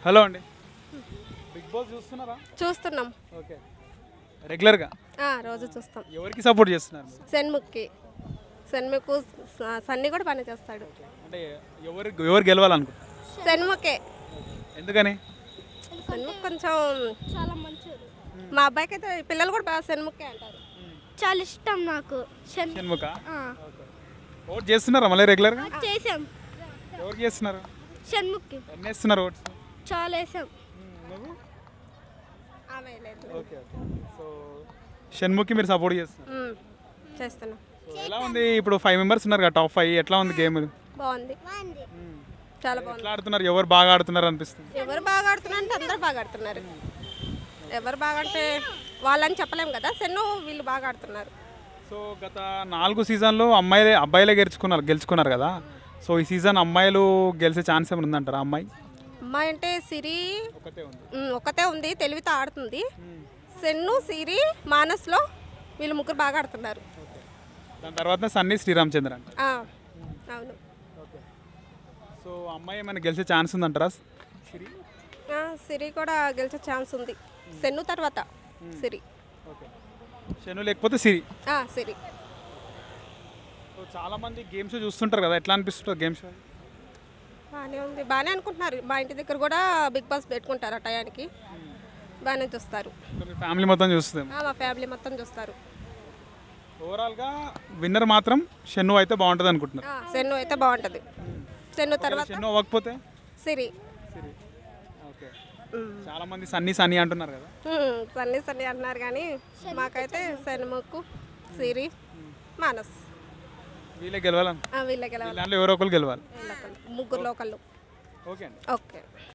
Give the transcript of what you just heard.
Hello అండి big boss చూస్తున్నారా చూస్తున్నాం ఓకే రెగ్యులర్గా ఆ, రోజు చూస్తాం ఎవరికి సపోర్ట్ చేస్తున్నారు మీరు? సెన్ముక్కి సెన్ముక్కు స- సన్ని కూడా పని చేస్తాడు అంటే ఎవరు ఎవరు గెలవాలనుకుంటారు సెన్ముఖే ఎందుకని సెన్ముఖ్ కొంచెం చాలా మంచిది మా అబ్బాయికి అయితే పిల్లలు కూడా బాగా సెన్ముఖే అంటారు చాలా ఇష్టం నాకు షన్- షణ్ముఖ ఆ, ఓట్ చేస్తున్నారా మళ్ళీ రెగ్యులర్గా చేసాం ఎవరికి చేస్తున్నారు షణ్ముఖ్కి ఎన్ని వేస్తున్నారు ఓట్స్ చాలా వేసాం నువ్వు ఆమె లేదు ఓకే ఓకే సో షణ్ముఖి మీరు సపోర్ట్ చేస్తున్నారు ఉమ్, చేస్తున్నాం సో ఎలా ఉంది ఇప్పుడు ఫైవ్ మెంబర్స్ ఉన్నారు కదా టాప్ ఫైవ్ ఎట్లా ఉంది గేమ్ బాగుంది చాలా బాగుంది ఎట్లా ఆడుతున్నారు ఎవరు బాగా ఆడుతున్నారు అనిపిస్తుంది ఎవరు బాగా ఆడుతున్నారు అంటే అందరు బాగా ఆడుతున్నారు ఎవరు బాగా అంటే వాళ్ళని చెప్పలేం కదా సెన్ను వీళ్ళు బాగా ఆడుతున్నారు సో గత నాలుగు సీజన్లో అమ్మాయిలే అబ్బాయిలే గెలుచుకున్నారు గెలుచుకున్నారు కదా సో ఈ సీజన్ అమ్మాయిలు గెలిచే ఛాన్స్ ఏమైనా ఉందంటారా అమ్మాయి అమ్మాయి అంటే సిరి ఒకటే ఉంది ఉమ్, ఒక్కతే ఉంది తెలివితో ఆడుతుంది సెన్ను సిరి మానస్లో వీళ్ళు ముగ్గురు బాగా ఆడుతున్నారు దాని తర్వాత సన్నీ శ్రీరామచంద్ర అంట ఆ, అవును ఓకే సో అమ్మాయి ఏమైనా గెలిచే ఛాన్స్ ఉందంటారా సిరి ఆ, సిరి కూడా గెలిచే ఛాన్స్ ఉంది సెన్ను తర్వాత సిరి ఓకే శను లేకపోతే సిరి ఆ, సిరి సో చాలా మంది గేమ్ షో చూస్తుంటారు కదా ఎట్లా అనిపిస్తుంటుంది గేమ్ షో బాగానే ఉంది బాగానే అనుకుంటున్నారు మా ఇంటి దగ్గర కూడా బిగ్ బాస్ పెట్టుకుంటారు ఆ టయానికి బాగానే చూస్తారు మీ ఫ్యామిలీ మొత్తం చూస్తుంది ఆ, మా ఫ్యామిలీ మొత్తం చూస్తారు ఓవరాల్గా విన్నర్ మాత్రం షెన్ను అయితే బాగుంటుంది అనుకుంటున్నారు ఆ, సెన్ను అయితే బాగుంటుంది సెన్ను తర్వాత షెన్ను అవ్వకపోతే సిరి సిరి ఓకే చాలా మంది సన్నీ సన్నీ అంటున్నారు కదా ఉమ్, సన్ని సన్ని అంటున్నారు కానీ మాకైతే సెన్ముక్కు సిరి మానస్ వీళ్ళే గెలవాలని ఆ, వీళ్ళకి ఎలా దాంట్లో ఎవరో ఒకరు గెలవాలి ముగ్గురులో ఒకళ్ళు ఓకే అండి ఓకే